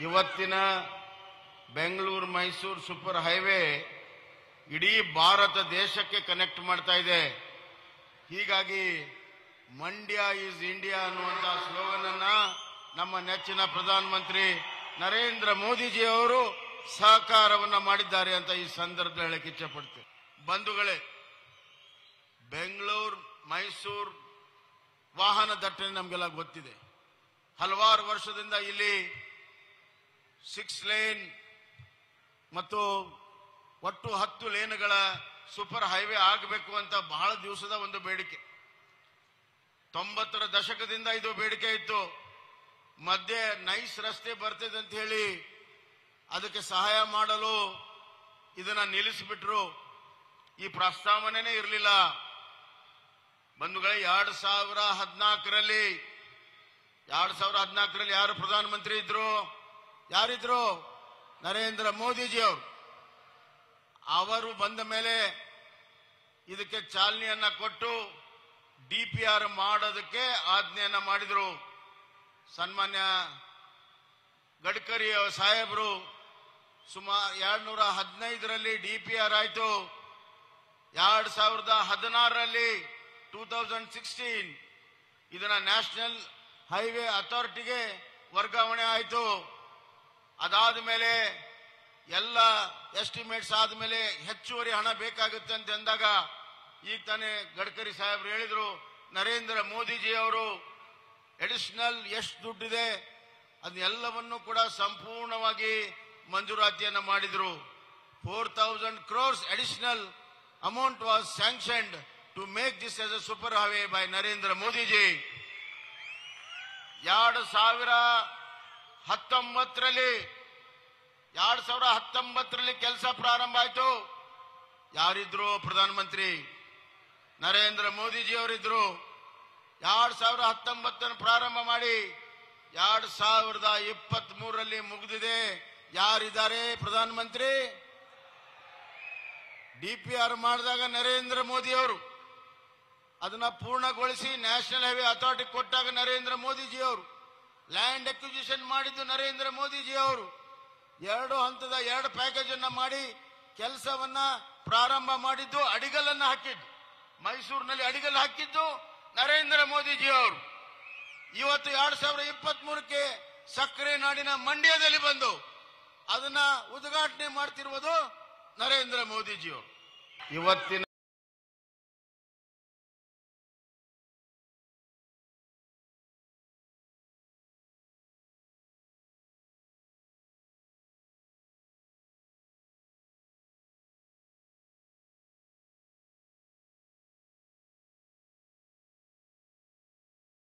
ಇವತ್ತಿನ Bengaluru Mysuru super highway ಇಡೀ ಭಾರತ ದೇಶಕ್ಕೆ ಕನೆಕ್ಟ್ ಮಾಡ್ತಾ ಇದೆ ಹೀಗಾಗಿ ಮಂಡ್ಯ ಈಸ್ ಇಂಡಿಯಾ ಅನ್ನುವಂತ ಸ್ಲೋಗನ್ ಅನ್ನ ನಮ್ಮ ನೆಚ್ಚಿನ ಪ್ರಧಾನಮಂತ್ರಿ ನರೇಂದ್ರ ಮೋದಿಜಿ ಅವರು ಸಹಕಾರವನ್ನ ಮಾಡಿದ್ದಾರೆ ಅಂತ ಈ ಸಂದರ್ಭದಲ್ಲಿ ಹೇಳಕ್ಕೆ ಇಚ್ಛಪಡ್ತೇನೆ ಬಂಧುಗಳೇ ಬೆಂಗಳೂರು ಮೈಸೂರು ವಾಹನ ದಟ್ಟಣೆ ನಮಗೆಲ್ಲ ಗೊತ್ತಿದೆ ಹಲವಾರು ವರ್ಷದಿಂದ ಇಲ್ಲಿ ಸಿಕ್ಸ್ ಲೇನ್ ಮತ್ತು ಒಟ್ಟು ಹತ್ತು ಲೇನ್ಗಳ ಸೂಪರ್ ಹೈವೇ ಆಗಬೇಕು ಅಂತ ಬಹಳ ದಿವಸದ ಒಂದು ಬೇಡಿಕೆ ತೊಂಬತ್ತರ ದಶಕದಿಂದ ಇದು ಬೇಡಿಕೆ ಇತ್ತು ಮಧ್ಯೆ ನೈಸ್ ರಸ್ತೆ ಬರ್ತಿದೆ ಅಂತ ಹೇಳಿ ಅದಕ್ಕೆ ಸಹಾಯ ಮಾಡಲು ಇದನ್ನ ನಿಲ್ಲಿಸಿಬಿಟ್ರು ಈ ಪ್ರಸ್ತಾವನೆನೇ ಇರಲಿಲ್ಲ ಬಂಧುಗಳೇ ಎರಡ್ ಸಾವಿರ ಹದಿನಾಲ್ಕರಲ್ಲಿ ಎರಡ್ ಸಾವಿರ ಹದಿನಾಲ್ಕರಲ್ಲಿ ಯಾರು ಪ್ರಧಾನಮಂತ್ರಿ ಇದ್ರು ಯಾರಿದ್ರು ನರೇಂದ್ರ ಮೋದಿಜಿ ಅವರು ಅವರು ಬಂದ ಮೇಲೆ ಇದಕ್ಕೆ ಚಾಲನೆಯನ್ನ ಕೊಟ್ಟು ಡಿಪಿಆರ್ ಮಾಡೋದಕ್ಕೆ ಆಜ್ಞೆಯನ್ನ ಮಾಡಿದ್ರು ಸನ್ಮಾನ್ಯ ಗಡ್ಕರಿ ಸಾಹೇಬರು ಸುಮಾರು ಎರಡ್ ನೂರ ಹದಿನೈದರಲ್ಲಿ ಡಿಪಿಆರ್ ಆಯ್ತು ಎರಡ್ ಸಾವಿರದ ಹದಿನಾರರಲ್ಲಿ ಟೂ ತೌಸಂಡ್ ಸಿಕ್ಸ್ಟೀನ್ ಇದನ್ನ ನ್ಯಾಷನಲ್ ಹೈವೇ ಅಥಾರಿಟಿಗೆ ವರ್ಗಾವಣೆ ಆಯಿತು ಅದಾದ ಮೇಲೆ ಎಲ್ಲ ಎಸ್ಟಿಮೇಟ್ಸ್ ಆದ್ಮೇಲೆ ಹೆಚ್ಚುವರಿ ಹಣ ಬೇಕಾಗುತ್ತೆ ಅಂತ ಅಂದಾಗ ಈಗ ತಾನೇ ಗಡ್ಕರಿ ಸಾಹೇಬ್ರು ಹೇಳಿದ್ರು ನರೇಂದ್ರ ಮೋದಿಜಿ ಅವರು ಅಡಿಷನಲ್ ಎಷ್ಟು ದುಡ್ಡಿದೆ ಅದನ್ನೆಲ್ಲವನ್ನು ಕೂಡ ಸಂಪೂರ್ಣವಾಗಿ ಮಂಜೂರಾತಿಯನ್ನ ಮಾಡಿದ್ರು four thousand crores additional amount was sanctioned to make this as a super highway by Narendra Modiji ಎರಡು ಸಾವಿರ ಹತ್ತೊಂಬತ್ತರಲ್ಲಿ ಎರಡ್ ಸಾವಿರ ಹತ್ತೊಂಬತ್ತರಲ್ಲಿ ಕೆಲಸ ಪ್ರಾರಂಭ ಆಯ್ತು ಯಾರಿದ್ರು ಪ್ರಧಾನಮಂತ್ರಿ ನರೇಂದ್ರ ಮೋದಿಜಿ ಅವರಿದ್ರು ಎರಡ್ ಸಾವಿರ ಹತ್ತೊಂಬತ್ತನ್ನು ಪ್ರಾರಂಭ ಮಾಡಿ ಎರಡ್ ಸಾವಿರದ ಇಪ್ಪತ್ತ್ ಮೂರರಲ್ಲಿ ಮುಗಿದಿದೆ ಯಾರಿದ್ದಾರೆ ಪ್ರಧಾನಮಂತ್ರಿ ಡಿಪಿಆರ್ ಮಾಡಿದಾಗ ನರೇಂದ್ರ ಮೋದಿ ಅವರು ಅದನ್ನ ಪೂರ್ಣಗೊಳಿಸಿ ನ್ಯಾಷನಲ್ ಹೈವೇ ಅಥಾರಿಟಿ ಕೊಟ್ಟಾಗ ನರೇಂದ್ರ ಮೋದಿಜಿ ಅವರು ಲ್ಯಾಂಡ್ ಅಕ್ವಿಸಿಷನ್ ಮಾಡಿದ್ದು ನರೇಂದ್ರ ಮೋದಿಜಿ ಅವರು ಎರಡು ಹಂತದ ಎರಡು ಪ್ಯಾಕೇಜ್ ಅನ್ನ ಮಾಡಿ ಕೆಲಸವನ್ನ ಪ್ರಾರಂಭ ಮಾಡಿದ್ದು ಅಡಿಗಲನ್ನ ಹಾಕಿದ್ದು ಮೈಸೂರಿನಲ್ಲಿ ಅಡಿಗಲ್ ಹಾಕಿದ್ದು ನರೇಂದ್ರ ಮೋದಿಜಿ ಅವರು ಇವತ್ತು ಎರಡ್ ಸಾವಿರದ ಇಪ್ಪತ್ತ್ ಮೂರಕ್ಕೆ ಸಕ್ಕರೆ ನಾಡಿನ ಮಂಡ್ಯದಲ್ಲಿ ಬಂದು ಅದನ್ನ ಉದ್ಘಾಟನೆ ಮಾಡ್ತಿರುವುದು ನರೇಂದ್ರ ಮೋದಿಜಿ ಅವರು ಇವತ್ತಿನ